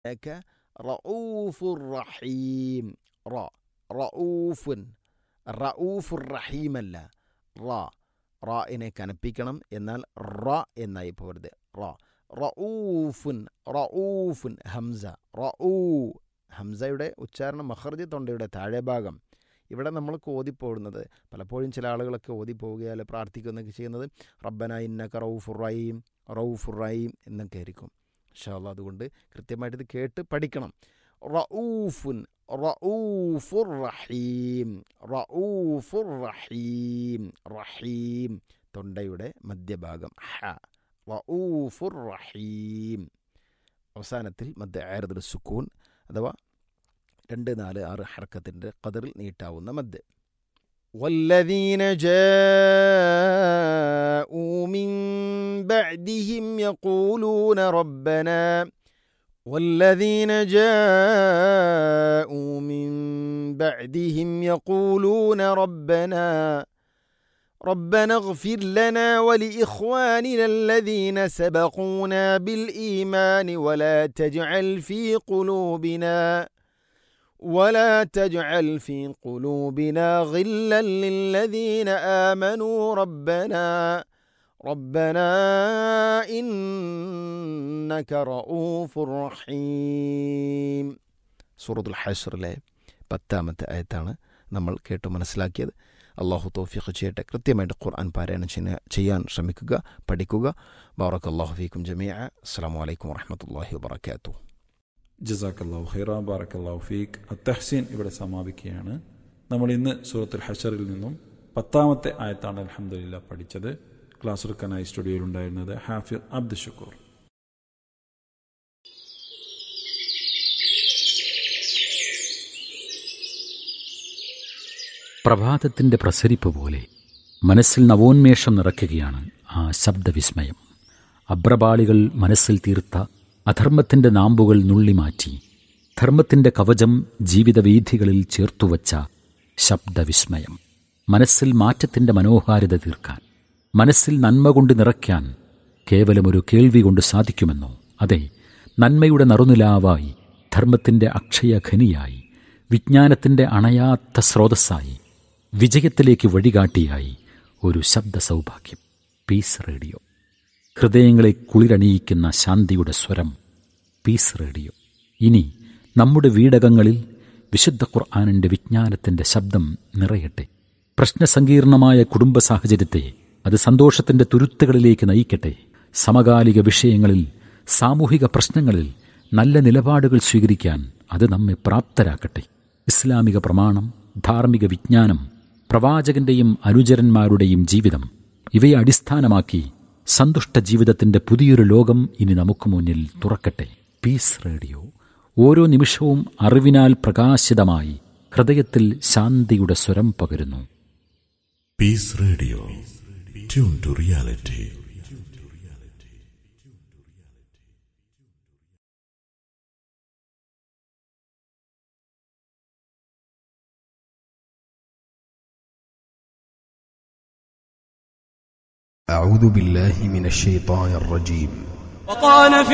إنك رؤوف رحيم റ റഊഫുൻ റഊഫുർ റഹീമല്ല റ റായിനെ കനപ്പിക്കണം എന്നാൽ റ എന്നായി പോകരുത് റ റഊഫുൻ റഊഫുൻ ഹംസ റഊ ഹംസയുടെ ഉച്ചാരണം മഹർജി തൊണ്ടയുടെ താഴെ ഭാഗം ഇവിടെ നമ്മൾ ഓതിപ്പോകുന്നത് പലപ്പോഴും ചില ആളുകളൊക്കെ ഓതിപ്പോവുകയാൽ പ്രാർത്ഥിക്കുന്നൊക്കെ ചെയ്യുന്നത് റബ്ബന ഇന്നക റൌഫുർ റഹീം റൌഫുർ റഹീം എന്നൊക്കെ ആയിരിക്കും ഇൻഷാല്ല അതുകൊണ്ട് കൃത്യമായിട്ട് ഇത് കേട്ട് പഠിക്കണം റഊഫുൻ റഊഫുർ റഹീം റഊഫുർ റഹീം റഹീം തൊണ്ടയുടെ മധ്യഭാഗം ഹ റഊഫുർ റഹീം അവസാനത്തിൽ മധ്യ ആയർദുൽ സുക്കൂൻ അഥവാ രണ്ട് നാല് ആറ് ഹർക്കത്തിൻ്റെ കതിറിൽ നീട്ടാവുന്ന മദ് والذين جاءوا من بعدهم يقولون ربنا والذين جاءوا من بعدهم يقولون ربنا ربنا اغفر لنا ولإخواننا الذين سبقونا بالإيمان ولا تجعل في قلوبنا ولا تجعل في قلوبنا غلا للذين آمنوا ربنا ربنا إنك رؤوف رحيم സൂറത്തുൽ ഹഷറിലെ പത്താമത്തെ ആയത്താണ് നമ്മൾ കേട്ട് മനസ്സിലാക്കിയത് അള്ളാഹു തോഫിഖ് ചെയ്യട്ടെ കൃത്യമായിട്ട് ഖുർആൻ പാരായണം ചെയ്യാൻ ശ്രമിക്കുക പഠിക്കുക ബാറക് അള്ളാഹു ഫീക്കും ജമിയ അസ്സാം വലൈക്കും വാഹമത്തല്ലാഹി വാബർക്കാത്തു ജസാക്കല്ലാഹു ഖൈറ ബാറക്കല്ലാഹു ഫീഖ് അത്തഹ്സീൻ ഇവിടെ സമാപിക്കുകയാണ് നമ്മൾ ഇന്ന് സൂറത്തുൽ ഹഷറിൽ നിന്നും പത്താമത്തെ ആയത്താണ് അലഹമുല്ല പഠിച്ചത് ക്ലാസ് എടുക്കാനായി സ്റ്റുഡിയോയിൽ ഉണ്ടായിരുന്നത് ഹാഫിർ അബ്ദു ഷുക്കൂർ പ്രഭാതത്തിന്റെ പ്രസരിപ്പ് പോലെ മനസ്സിൽ നവോന്മേഷം നിറയ്ക്കുകയാണ് ആ ശബ്ദവിസ്മയം അബ്രപാളികൾ മനസ്സിൽ തീർത്ത അധർമ്മത്തിന്റെ നാമ്പുകൾ നുള്ളിമാറ്റി ധർമ്മത്തിന്റെ കവചം ജീവിതവീഥികളിൽ ചേർത്തുവച്ച ശബ്ദവിസ്മയം മനസ്സിൽ മാറ്റത്തിന്റെ മനോഹാരിത തീർക്കാൻ മനസ്സിൽ നന്മ കൊണ്ട് നിറയ്ക്കാൻ കേവലമൊരു കേൾവി കൊണ്ട് സാധിക്കുമെന്നോ അതെ നന്മയുടെ നറുനിലാവായി ധർമ്മത്തിന്റെ അക്ഷയഖനിയായി വിജ്ഞാനത്തിന്റെ അണയാത്ത സ്രോതസ്സായി വിജയത്തിലേക്ക് വഴികാട്ടിയായി ഒരു ശബ്ദ സൗഭാഗ്യം പീസ് റേഡിയോ ഹൃദയങ്ങളെ കുളിരണിയിക്കുന്ന ശാന്തിയുടെ സ്വരം പീസ് റേഡിയോ ഇനി നമ്മുടെ വീടകങ്ങളിൽ വിശുദ്ധ ഖുർആാനിൻ്റെ വിജ്ഞാനത്തിൻ്റെ ശബ്ദം നിറയട്ടെ പ്രശ്നസങ്കീർണമായ കുടുംബ സാഹചര്യത്തെ അത് സന്തോഷത്തിൻ്റെ തുരുത്തുകളിലേക്ക് നയിക്കട്ടെ സമകാലിക വിഷയങ്ങളിൽ സാമൂഹിക പ്രശ്നങ്ങളിൽ നല്ല നിലപാടുകൾ സ്വീകരിക്കാൻ അത് നമ്മെ പ്രാപ്തരാക്കട്ടെ ഇസ്ലാമിക പ്രമാണം ധാർമ്മിക വിജ്ഞാനം പ്രവാചകന്റെയും അനുചരന്മാരുടെയും ജീവിതം ഇവയെ അടിസ്ഥാനമാക്കി സന്തുഷ്ട ജീവിതത്തിന്റെ പുതിയൊരു ലോകം ഇനി നമുക്ക് മുന്നിൽ തുറക്കട്ടെ പീസ് റേഡിയോ ഓരോ നിമിഷവും അറിവിനാൽ പ്രകാശിതമായി ഹൃദയത്തിൽ ശാന്തിയുടെ സ്വരം പകരുന്നു Peace Radio tune to reality أعوذ بالله من الشيطان الرجيم وقال في